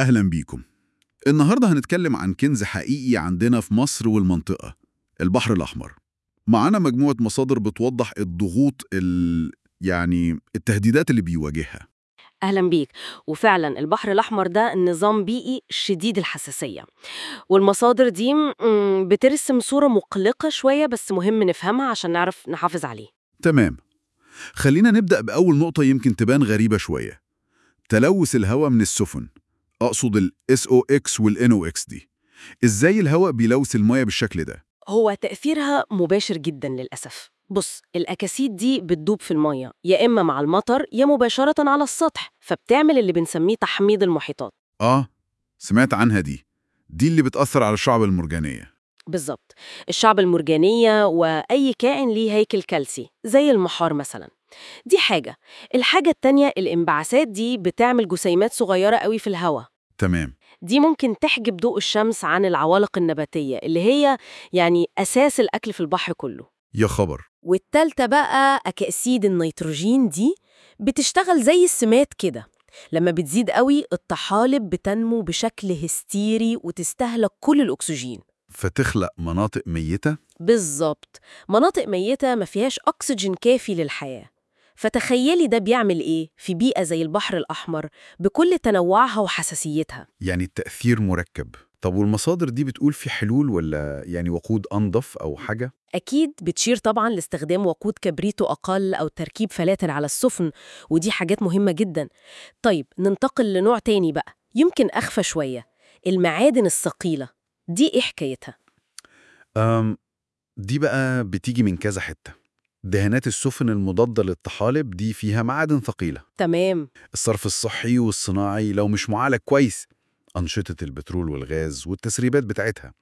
أهلا بيكم النهاردة هنتكلم عن كنز حقيقي عندنا في مصر والمنطقة البحر الأحمر معانا مجموعة مصادر بتوضح الضغوط ال... يعني التهديدات اللي بيواجهها أهلا بيك وفعلا البحر الأحمر ده نظام بيئي شديد الحساسية والمصادر دي م- بترسم صورة مقلقة شوية بس مهم نفهمها عشان نعرف نحافظ عليه تمام خلينا نبدأ بأول نقطة يمكن تبان غريبة شوية تلوث الهواء من السفن أقصد ال SOX وال NOx دي إزاي الهواء بيلوث المياه بالشكل ده؟ هو تأثيرها مباشر جدا للأسف بص الأكاسيد دي بتدوب في المية يا إما مع المطر يا مباشرة على السطح فبتعمل اللي بنسميه تحميض المحيطات آه سمعت عنها دي دي اللي بتأثر على الشعب المرجانية بالظبط الشعب المرجانية وأي كائن ليه هيكل كلسي زي المحار مثلا دي حاجة الحاجة التانية الانبعاثات دي بتعمل جسيمات صغيرة قوي في الهواء تمام دي ممكن تحجب ضوء الشمس عن العوالق النباتية اللي هي يعني أساس الأكل في البحر كله يا خبر والتالتة بقى أكاسيد النيتروجين دي بتشتغل زي السمات كده لما بتزيد قوي الطحالب بتنمو بشكل هستيري وتستهلك كل الأكسجين فتخلق مناطق ميتة؟ بالظبط مناطق ميتة ما فيهاش أكسجين كافي للحياة فتخيلي ده بيعمل إيه في بيئة زي البحر الأحمر بكل تنوعها وحساسيتها يعني التأثير مركب طب والمصادر دي بتقول في حلول ولا يعني وقود أنظف أو حاجة؟ أكيد بتشير طبعا لاستخدام وقود كبريتو أقل أو تركيب فلاتر على السفن ودي حاجات مهمة جدا طيب ننتقل لنوع تاني بقى يمكن أخفى شوية المعادن الثقيلة دي إيه حكايتها؟ أم دي بقى بتيجي من كذا حتة دهانات السفن المضادة للطحالب دي فيها معادن ثقيلة تمام الصرف الصحي والصناعي لو مش معالج كويس أنشطة البترول والغاز والتسريبات بتاعتها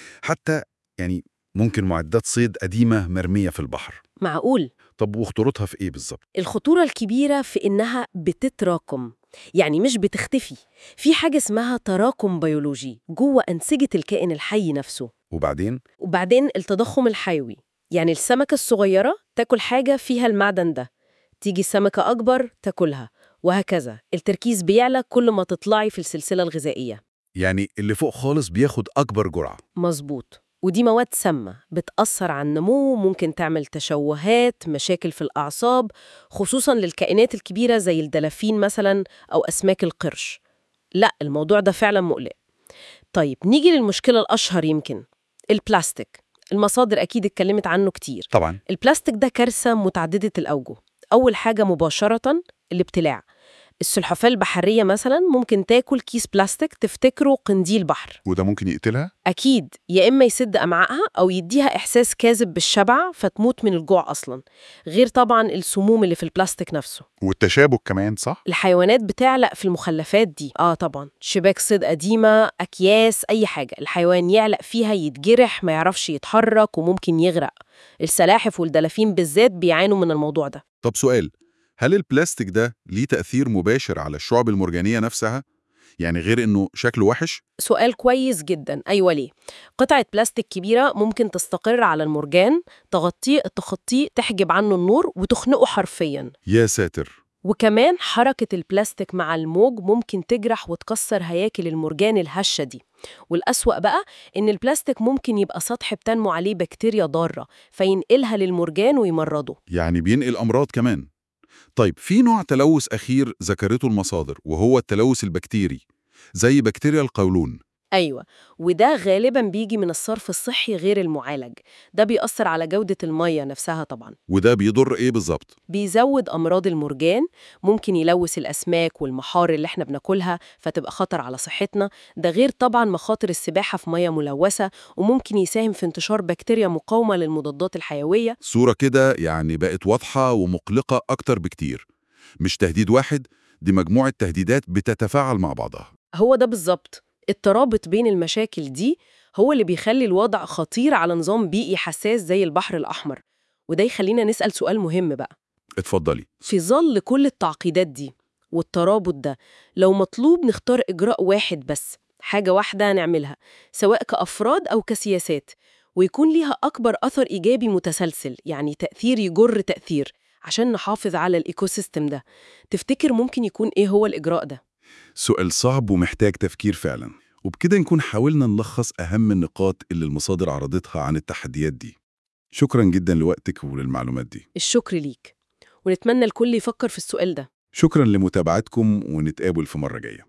حتى يعني ممكن معدات صيد قديمة مرمية في البحر معقول طب وخطورتها في إيه بالظبط؟ الخطورة الكبيرة في إنها بتتراكم يعني مش بتختفي في حاجة اسمها تراكم بيولوجي جوه أنسجة الكائن الحي نفسه وبعدين وبعدين التضخم الحيوي يعني السمكة الصغيرة تاكل حاجة فيها المعدن ده تيجي سمكة أكبر تاكلها وهكذا التركيز بيعلى كل ما تطلعي في السلسلة الغذائية يعني اللي فوق خالص بياخد أكبر جرعة مظبوط ودي مواد سامة بتأثر على النمو ممكن تعمل تشوهات مشاكل في الأعصاب خصوصا للكائنات الكبيرة زي الدلافين مثلا أو أسماك القرش لا الموضوع ده فعلا مقلق طيب نيجي للمشكلة الأشهر يمكن البلاستيك المصادر أكيد اتكلمت عنه كتير طبعا البلاستيك ده كارثة متعددة الأوجه أول حاجة مباشرة الابتلاع السلحفاة البحرية مثلا ممكن تاكل كيس بلاستيك تفتكره قنديل بحر وده ممكن يقتلها؟ أكيد يا إما يسد أمعائها أو يديها إحساس كاذب بالشبع فتموت من الجوع أصلا غير طبعا السموم اللي في البلاستيك نفسه والتشابك كمان صح؟ الحيوانات بتعلق في المخلفات دي آه طبعا شباك صيد قديمة أكياس أي حاجة الحيوان يعلق فيها يتجرح ما يعرفش يتحرك وممكن يغرق السلاحف والدلافين بالذات بيعانوا من الموضوع ده طب سؤال هل البلاستيك ده ليه تأثير مباشر على الشعب المرجانية نفسها؟ يعني غير إنه شكله وحش؟ سؤال كويس جدا أيوة ليه قطعة بلاستيك كبيرة ممكن تستقر على المرجان تغطيه تخطيه تحجب عنه النور وتخنقه حرفيا يا ساتر وكمان حركة البلاستيك مع الموج ممكن تجرح وتكسر هياكل المرجان الهشة دي والأسوأ بقى إن البلاستيك ممكن يبقى سطح بتنمو عليه بكتيريا ضارة فينقلها للمرجان ويمرضه يعني بينقل أمراض كمان طيب في نوع تلوث أخير ذكرته المصادر وهو التلوث البكتيري زي بكتيريا القولون أيوة وده غالبا بيجي من الصرف الصحي غير المعالج ده بيأثر على جودة المية نفسها طبعا وده بيضر إيه بالظبط؟ بيزود أمراض المرجان ممكن يلوث الأسماك والمحار اللي احنا بناكلها فتبقى خطر على صحتنا ده غير طبعا مخاطر السباحة في مية ملوثة وممكن يساهم في انتشار بكتيريا مقاومة للمضادات الحيوية صورة كده يعني بقت واضحة ومقلقة أكتر بكتير مش تهديد واحد دي مجموعة تهديدات بتتفاعل مع بعضها هو ده بالظبط الترابط بين المشاكل دي هو اللي بيخلي الوضع خطير على نظام بيئي حساس زي البحر الأحمر وده يخلينا نسأل سؤال مهم بقى اتفضلي في ظل كل التعقيدات دي والترابط ده لو مطلوب نختار إجراء واحد بس حاجة واحدة نعملها سواء كأفراد أو كسياسات ويكون ليها أكبر أثر إيجابي متسلسل يعني تأثير يجر تأثير عشان نحافظ على الإيكوسيستم ده تفتكر ممكن يكون إيه هو الإجراء ده؟ سؤال صعب ومحتاج تفكير فعلا وبكده نكون حاولنا نلخص أهم النقاط اللي المصادر عرضتها عن التحديات دي شكرا جدا لوقتك وللمعلومات دي الشكر ليك ونتمنى الكل يفكر في السؤال ده شكرا لمتابعتكم ونتقابل في مرة جاية